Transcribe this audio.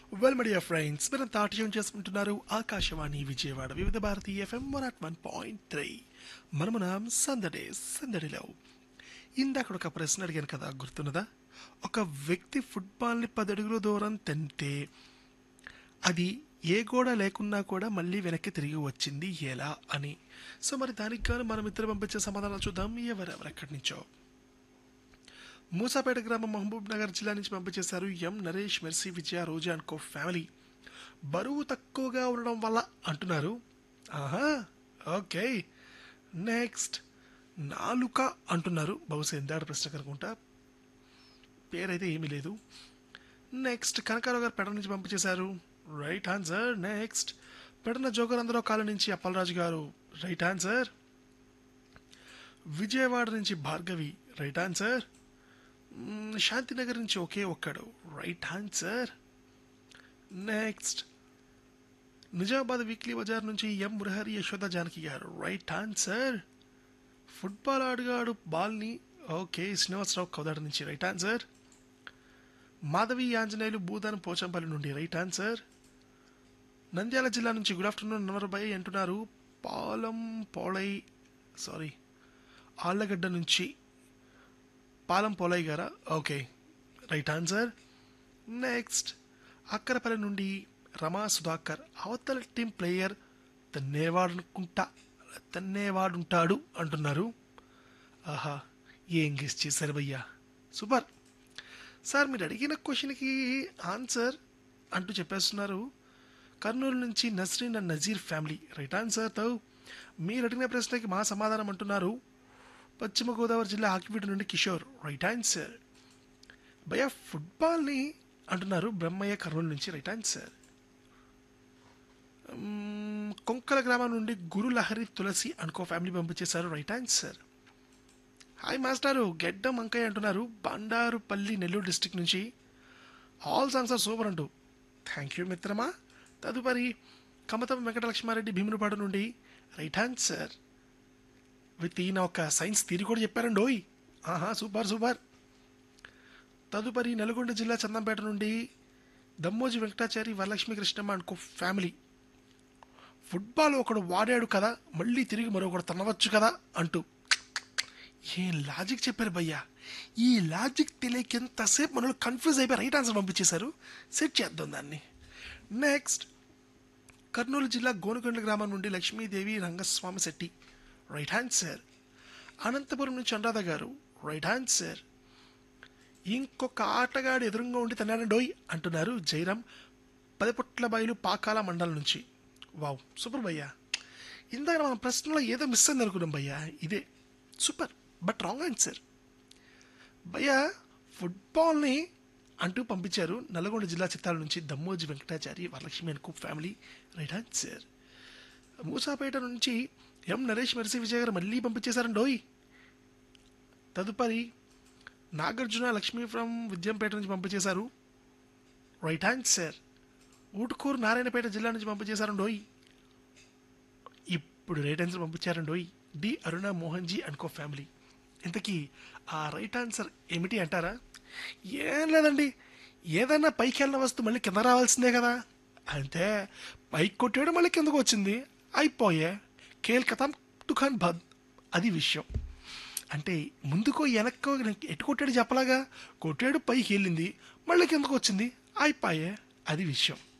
well media friends మీరంతా ఆటయం చేసుకుంటున్నారు Akashvani Vijayawada Vividh Bharati FM one at one point three మనమునాం సందడే సందడిలో ఇందాక ఒక ప్రశ్న అడిగాను కదా గుర్తున్నదా ఒక వ్యక్తి ఫుట్బాల్ని పది అడుగుల దూరం తింటే అది ఏ గోడ లేకున్నా కూడా మళ్ళీ వెనక్కి తిరిగి వచ్చింది ఎలా అని సో మరి దానికి గాను మనం ఇద్దరు పంపించే సమాధానాలు చూద్దాం ఎవరెవరు ఎక్కడి నుంచో మూసాపేట గ్రామం మహబూబ్ నగర్ జిల్లా నుంచి పంపించేశారు M Naresh Mercy Vijaya Roja and co family బరువు తక్కువగా ఉండడం వల్ల అంటున్నారు ఆహా ఓకే నెక్స్ట్ నాలుక అంటున్నారు బహుశా ఎందాడు ప్రశ్న కనుకుంటా పేరైతే ఏమీ లేదు నెక్స్ట్ కనకారావు గారు పెడ నుంచి పంపించేశారు right answer next Pedana joker అందరూ కాల నుంచి అప్పలరాజు గారు రైట్ ఆన్సర్ విజయవాడ నుంచి Bhargavi right answer hmm, Shantinagar నుంచి ఒకే ఒక్కడు right answer next Nizamabad weekly Bazar నుంచి ఎం మురహరి యశోద జానకి గారు రైట్ ఆన్సర్ ఫుట్బాల్ ఆడుగాడు బాల్ని ఓకే శ్రీనివాసరావు కౌదాడ నుంచి రైట్ ఆన్సర్ మాధవి ఆంజనేయులు భూదాన్ పోచంపల్లి నుండి రైట్ ఆన్సర్ నంద్యాల జిల్లా నుంచి గుడ్ ఆఫ్టర్నూన్ నవరబాయ్ అంటున్నారు పాలం పోళై సారీ ఆళ్ళగడ్డ నుంచి పాలం పోలయ్య గారా okay right answer next Akkarapalli నుండి రమా సుధాకర్ అవతల టీం ప్లేయర్ తన్నేవాడనుకుంటా తన్నేవాడుంటాడు అంటున్నారు ఆహా ఏం గెస్ చేశారు భయ్యా సూపర్ సార్ మీరు అడిగిన క్వశ్చన్కి ఆన్సర్ అంటూ చెప్పేస్తున్నారు కర్నూలు నుంచి Nasreen and Nazeer family right answer తో మీరు అడిగిన ప్రశ్నకి మా సమాధానం అంటున్నారు పశ్చిమ గోదావరి జిల్లా ఆకివీడు నుండి కిషోర్ రైట్ ఆన్సర్ భయ ఫుట్బాల్ని అంటున్నారు బ్రహ్మయ్య కర్నూలు నుంచి రైట్ ఆన్సర్ మ్మ్, కొంకల గ్రామం నుండి గురు లహరి తులసి అనుకో ఫ్యామిలీ పంపించేశారు రైట్ ఆన్సర్ హాయ్ మాస్టారు గెడ్డం అంకయ్య అంటున్నారు బండారుపల్లి నెల్లూరు డిస్టిక్ నుంచి ఆల్ సాంగ్స్ ఆర్ సూపర్ అంటూ థ్యాంక్ యూ మిత్రమా తదుపరి కమతం వెంకటలక్ష్మారెడ్డి భీమునిపాడు నుండి రైట్ ఆన్సర్ విత్ ఈయన ఒక సైన్స్ థీరీ కూడా చెప్పారండి ఓయ్ ఆహా సూపర్ సూపర్ తదుపరి నల్గొండ జిల్లా చందంపేట నుండి దమ్మోజి వెంకటాచారి వరలక్ష్మి కృష్ణమ్మ అనుకో ఫ్యామిలీ ఫుట్బాల్ ఒకడు వాడాడు కదా మళ్ళీ తిరిగి మరొకడు తనవచ్చు కదా అంటూ ఏం లాజిక్ చెప్పారు భయ్యా ఈ లాజిక్ తెలియక ఎంతసేపు మనలో కన్ఫ్యూజ్ అయిపోయి రైట్ ఆన్సర్ పంపించేశారు సెట్ చేద్దాం దాన్ని నెక్స్ట్ కర్నూలు జిల్లా గోనుకొండ గ్రామం నుండి లక్ష్మీదేవి రంగస్వామి శెట్టి రైట్ ఆన్సర్ అనంతపురం నుంచి అనురాధ గారు రైట్ ఆన్సర్ ఇంకొక ఆటగాడు ఎదురుగా ఉండి తన్నాడండోయ్ అంటున్నారు జైరామ్ పదిపుట్ల బయలు పాకాల మండలం నుంచి వావ్ సూపర్ భయ్యా ఇందాక మన ప్రశ్నలో ఏదో మిస్ అయింది అనుకున్నాం భయ్యా ఇదే సూపర్ బట్ రాంగ్ ఆన్సర్ భయ్యా ఫుట్బాల్ని అంటూ పంపించారు నల్గొండ జిల్లా చిత్తాల నుంచి దమ్మోజి వెంకటాచారి వరలక్ష్మి అనుకు ఫ్యామిలీ రైట్ ఆన్సర్ మూసాపేట నుంచి ఎం నరేష్ మెర్సీ విజయ్ గారు మళ్ళీ పంపించేశారండి ఓయ్ తదుపరి నాగార్జున లక్ష్మీ ఫ్రమ్ విద్యంపేట నుంచి పంపించేశారు రైట్ ఆన్సర్ ఊటుకూరు నారాయణపేట జిల్లా నుంచి పంపించేశారండి ఓయ్ ఇప్పుడు రైట్ ఆన్సర్ పంపించారండి ఓయ్ డి అరుణ మోహన్ జీ అనుకో ఫ్యామిలీ ఇంతకీ ఆ రైట్ ఆన్సర్ ఏమిటి అంటారా ఏం లేదండి ఏదైనా పైకి వెళ్ళిన వస్తువు మళ్ళీ కింద రావాల్సిందే కదా అంతే పైకి కొట్టాడు మళ్ళీ కిందకు వచ్చింది అయిపోయే కేల్కతాం టుఖాన్ బద్ అది విషయం అంటే ముందుకో వెనక్కో ఎటు కొట్టాడు చెప్పలాగా కొట్టాడు పైకి వెళ్ళింది మళ్ళీ కిందకు వచ్చింది అయిపోయే అది విషయం